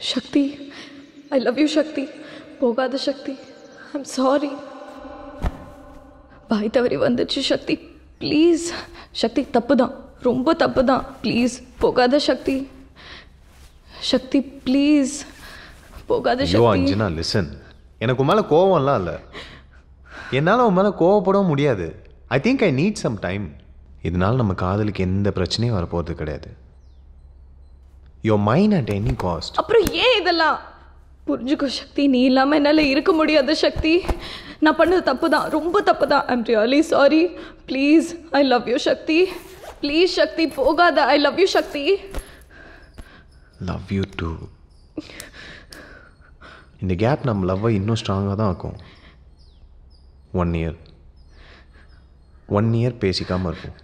Sakthi I love you சக்தி போகாத சக்தி I'm sorry வாய் தவறி வந்துச்சு சக்தி ப்ளீஸ் சக்தி தப்பு தான் ரொம்ப தப்பு தான் ப்ளீஸ் போகாத சக்தி சக்தி ப்ளீஸ் போகாத ஐயோ சக்தி அஞ்சனா லிசன் எனக்கு உன் மேலே கோவம்லாம் இல்லை என்னால் உன் மேலே கோவப்படவும் முடியாது I think I need some time இதனால நம்ம காதலுக்கு எந்த பிரச்சனையும் வரப்போகிறது கிடையாது you mind at any cost அப்புறம் ஏன் இதெல்லாம் புரிஞ்சுக்கோ சக்தி நீ இல்லாமல் என்னால் இருக்க முடியாத சக்தி நான் பண்ணது தப்பு தான் ரொம்ப தப்பு தான் I'm really sorry please I love you Sakthi please Sakthi போகாத I love you Sakthi love you too இந்த கேப் நம்ம லவ்வை இன்னும் ஸ்ட்ராங்காக தான் ஆக்கும் ஒன் இயர் ஒன் இயர் பேசிக்காமல் இருப்போம்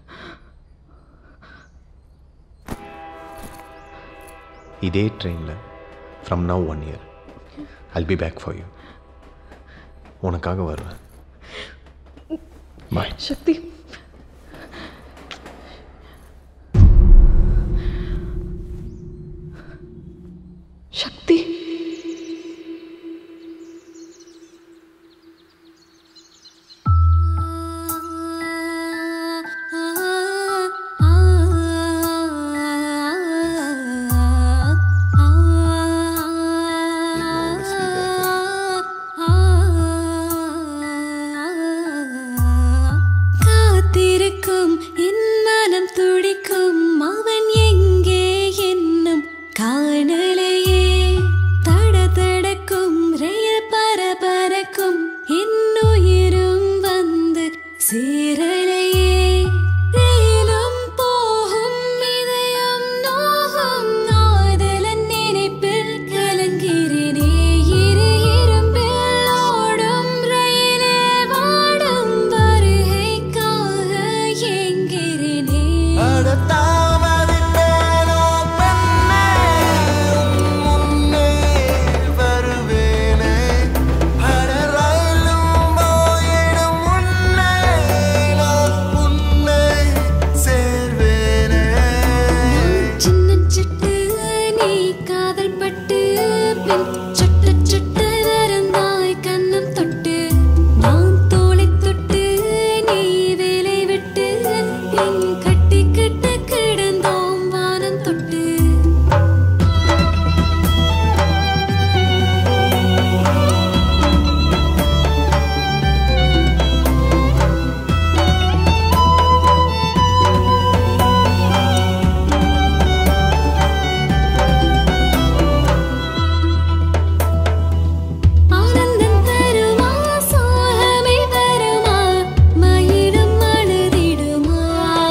இதே ட்ரெயினில் from now one year I'll be back for you உனக்காக வருவேன் பாய் சக்தி சக்தி காத்திருக்கும் என் மனம் துடிக்கும் அவன் எங்கே என்னும் காணலையே தட தடக்கும் ரயில் பரபரக்கும் என் உயிரும் வந்து சேரலையே ரயிலும் போகும் இதயம் நோகும் காதலன் நினைப்பில் கலங்கிறேனே இரு இரும்பில் ஓடும் ரயிலே வாடும் வருகைக்காக ஏங்கிறேனே சின்ன சிட்டு நீ காதல் பட்டு பின் சட்ட சட்ட வரந்தாய் கண்ணம் தொட்டு நான் தோளை தொட்டு நீ வேலை விட்டு பின் கட்டி கிட்ட கிடந்தோம் வானம் தொட்டு ஆனந்தம் தருமா சோகமே வருமா மயிலும் மனதிடுமா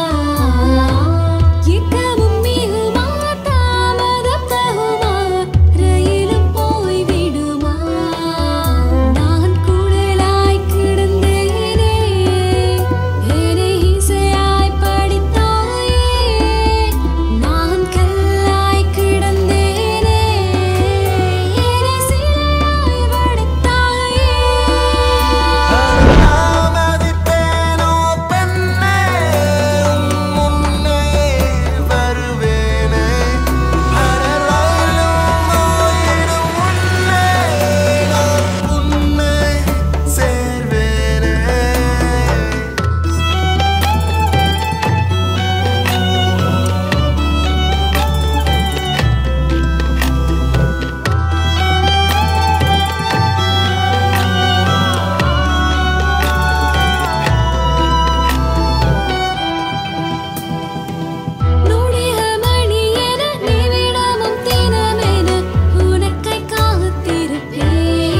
இக்கமும் மிகுமா தாமதம் தகுமா ரயிலும் போய் விடுமா நான் குடலாய் கிடந்தேனே என்னை இசையாய் படித்தாயே நான் கல்லாய் கிடந்தேனே என்னை சிலையாய் வடித்தாயே நொடிய மணி என நிமிடமும் தினமென உனக்கை காத்திருப்பேன்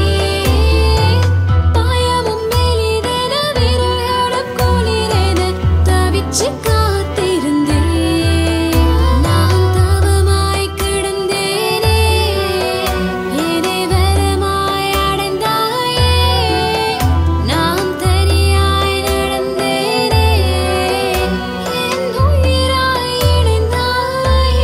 பாயமும் மெலிதென விரல்களும் குளிரென தவிச்சு காத்திருந்தேன் நான் தவமாய் கிடந்தேனே என்னை வரமாய் அடைந்தாயே நான் தனியாய் நடந்தேனே என் உயிராய் இணைந்தாயே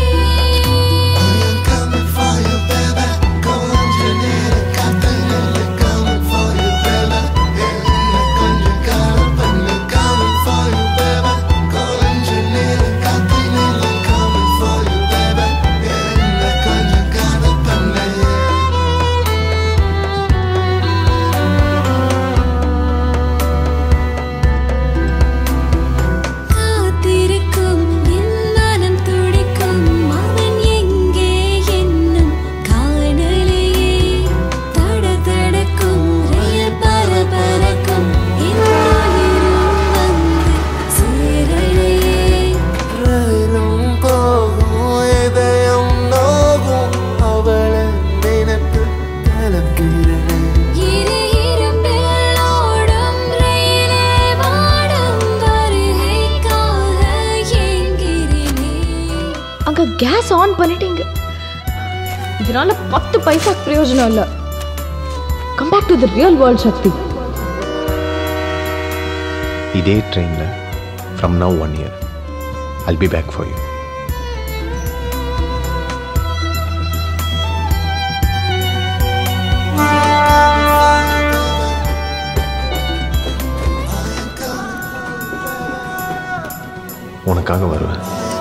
Coming for you, baby. கேஸ் ஆன் பண்ணிட்டீங்க இதனால பத்து பைசாக்கு பிரயோஜனம் இல்லை come back to the real world Sakthi இதே ட்ரெயினில் from now one year I'll be back for you உனக்காக வருவேன்